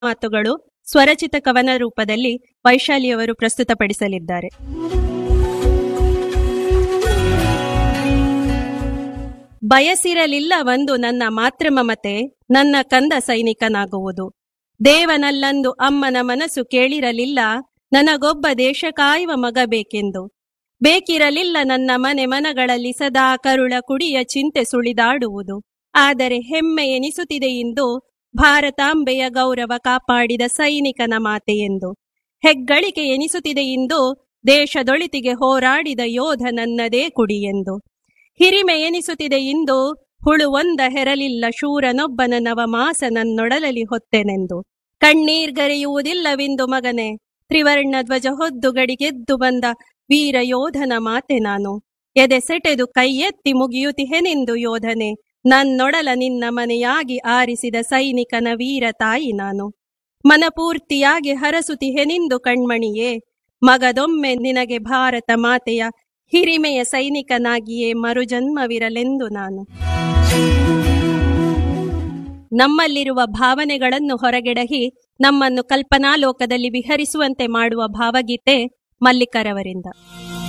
ಮಾತುಗಳು ಸ್ವರಚಿತ ಕವನ ರೂಪದಲ್ಲಿ ವೈಶಾಲಿಯವರು ಪ್ರಸ್ತುತಪಡಿಸಲಿದ್ದಾರೆ ಬಯಸಿರಲಿಲ್ಲ ಒಂದು ನನ್ನ ಮಾತೃಮಮತೆ ನನ್ನ ಕಂದ ಸೈನಿಕನಾಗುವುದು ದೇವನಲ್ಲಂದು ಅಮ್ಮನ ಮನಸ್ಸು ಕೇಳಿರಲಿಲ್ಲ ನನಗೊಬ್ಬ ದೇಶ ಕಾಯುವ ಮಗ ಬೇಕೆಂದು ಬೇಕಿರಲಿಲ್ಲ ನನ್ನ ಮನೆ ಮನಗಳಲ್ಲಿ ಸದಾ ಕರುಳ ಕುಡಿಯ ಚಿಂತೆ ಸುಳಿದಾಡುವುದು ಆದರೆ ಹೆಮ್ಮೆ ಎನಿಸುತ್ತಿದೆ ಇಂದು ಭಾರತಾಂಬೆಯ ಗೌರವ ಕಾಪಾಡಿದ ಸೈನಿಕನ ಮಾತೆ ಎಂದು ಹೆಗ್ಗಳಿಕೆ ಎನಿಸುತ್ತಿದೆ ಇಂದು ದೇಶದೊಳಿತಿಗೆ ಹೋರಾಡಿದ ಯೋಧ ನನ್ನದೇ ಕುಡಿ ಎಂದು ಹಿರಿಮೆ ಎನಿಸುತ್ತಿದೆ ಇಂದು ಹುಳುವೊಂದ ಹೆರಲಿಲ್ಲ ಶೂರನೊಬ್ಬನ ನವಮಾಸ ನನ್ನೊಡಲಲಿ ಹೊತ್ತೆನೆಂದು ಕಣ್ಣೀರ್ಗರೆಯುವುದಿಲ್ಲವಿಂದು ಮಗನೆ ತ್ರಿವರ್ಣ ಧ್ವಜ ಹೊದ್ದು ಗಡಿಗೆದ್ದು ಬಂದ ವೀರ ಯೋಧನ ಮಾತೆ ನಾನು ಎದೆ ಸೆಟೆದು ಕೈ ಎತ್ತಿ ಮುಗಿಯುತ್ತಿಹೆನೆಂದು ಯೋಧನೆ ನನ್ನೊಡಲ ನಿನ್ನ ಮನೆಯಾಗಿ ಆರಿಸಿದ ಸೈನಿಕನ ವೀರ ತಾಯಿ ನಾನು ಮನಪೂರ್ತಿಯಾಗಿ ಹರಸುತಿಹೆನೆಂದು ಕಣ್ಮಣಿಯೇ ಮಗದೊಮ್ಮೆ ನಿನಗೆ ಭಾರತ ಮಾತೆಯ ಹಿರಿಮೆಯ ಸೈನಿಕನಾಗಿಯೇ ಮರುಜನ್ಮವಿರಲೆಂದು ನಾನು ನಮ್ಮಲ್ಲಿರುವ ಭಾವನೆಗಳನ್ನು ಹೊರಗೆಡಹಿ ನಮ್ಮನ್ನು ಕಲ್ಪನಾ ಲೋಕದಲ್ಲಿ ವಿಹರಿಸುವಂತೆ ಮಾಡುವ ಭಾವಗೀತೆ ಮಲ್ಲಿಕರವರಿಂದ